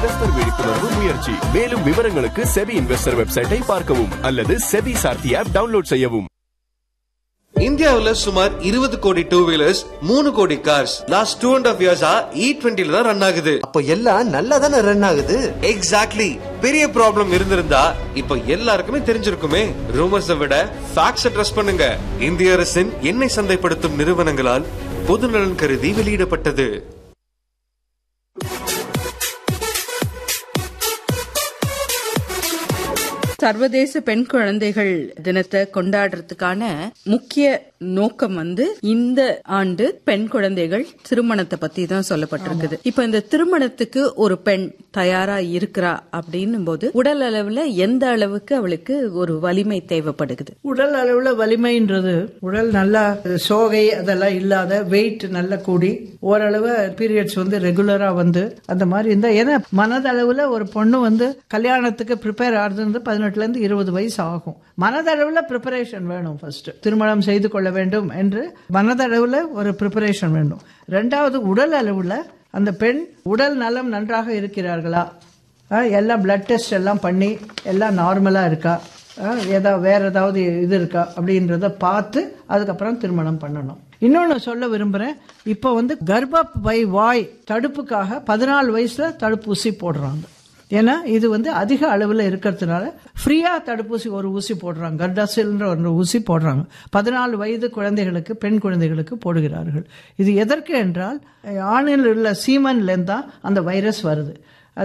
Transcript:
investor விழிப்புணர்வு முயற்சி மேலும் விவரங்களுக்கு செபி இன்வெஸ்டர் வெப்சைட்டை பார்க்கவும் அல்லது செபி சார்த்தி ஆப் டவுன்லோட் செய்யவும் இந்தியாவுல சுமார் இருபது கோடி டூ வீலர்ஸ் மூணு கோடி cars last two and half இயர்ஸா இ டுவெண்ட்டில தான் ரன் ஆகுது அப்போ எல்லாம் நல்லா தானே ரன் ஆகுது எக்ஸாக்ட்லி பெரிய ப்ராப்ளம் இருந்திருந்தா இப்ப எல்லாருக்குமே தெரிஞ்சிருக்குமே ரூமர்ஸை விட ஃபேக்ட்ஸ் ட்ரஸ்ட் பண்ணுங்க இந்திய அரசின் எண்ணெய் சந்தைப்படுத்தும் நிறுவனங்களால் பொதுநலன் கருதி வெளியிடப்பட்டது சர்வதேச பெண் குழந்தைகள் தினத்தை கொண்டாடுறதுக்கான முக்கிய நோக்கம் வந்து இந்த ஆண்டு பெண் குழந்தைகள் திருமணத்தை பத்தி தான் சொல்லப்பட்டிருக்குது இப்ப இந்த திருமணத்துக்கு ஒரு பெண் தயாரா இருக்கிறா அப்படின்னும் போது உடல் அளவுல எந்த அளவுக்கு அவளுக்கு ஒரு வலிமை தேவைப்படுகிறது உடல் அளவுல வலிமைன்றது உடல் நல்லா சோகை அதெல்லாம் இல்லாத வெயிட் நல்லா கூடி ஓரளவு பீரியட்ஸ் வந்து ரெகுலரா வந்து அந்த மாதிரி இருந்தா ஏன்னா மனதளவுல ஒரு பொண்ணு வந்து கல்யாணத்துக்கு ப்ரிப்பேர் ஆகுறது பதினெட்டுல இருந்து இருபது வயசு ஆகும் மனதளவுல ப்ரிப்பரேஷன் வேணும் ஃபர்ஸ்ட் திருமணம் செய்து கொள்ள வேண்டும் என்று மனதளவுல ஒரு ப்ரிப்பரேஷன் வேண்டும் ரெண்டாவது உடல் அளவுல அந்த பெண் உடல் நலம் நன்றாக இருக்கிறார்களா அஹ் எல்லாம் பிளட் டெஸ்ட் எல்லாம் பண்ணி எல்லாம் நார்மலா இருக்கா அஹ் ஏதா வேற ஏதாவது இது இருக்கா அப்படின்றத பார்த்து அதுக்கப்புறம் திருமணம் பண்ணணும் இன்னொன்னு சொல்ல விரும்புறேன் இப்போ வந்து கர்ப்பப்பை வாய் தடுப்புக்காக பதினாலு வயசுல தடுப்பூசி போடுறாங்க ஏன்னா இது வந்து அதிக அளவில் இருக்கிறதுனால ஃப்ரீயா தடுப்பூசி ஒரு ஊசி போடுறாங்க கர்டாசில்ன்ற ஒரு ஊசி போடுறாங்க பதினாலு வயது குழந்தைகளுக்கு பெண் குழந்தைகளுக்கு போடுகிறார்கள் இது எதற்கு என்றால் ஆணில் உள்ள சீமன்லேருந்து தான் அந்த வைரஸ் வருது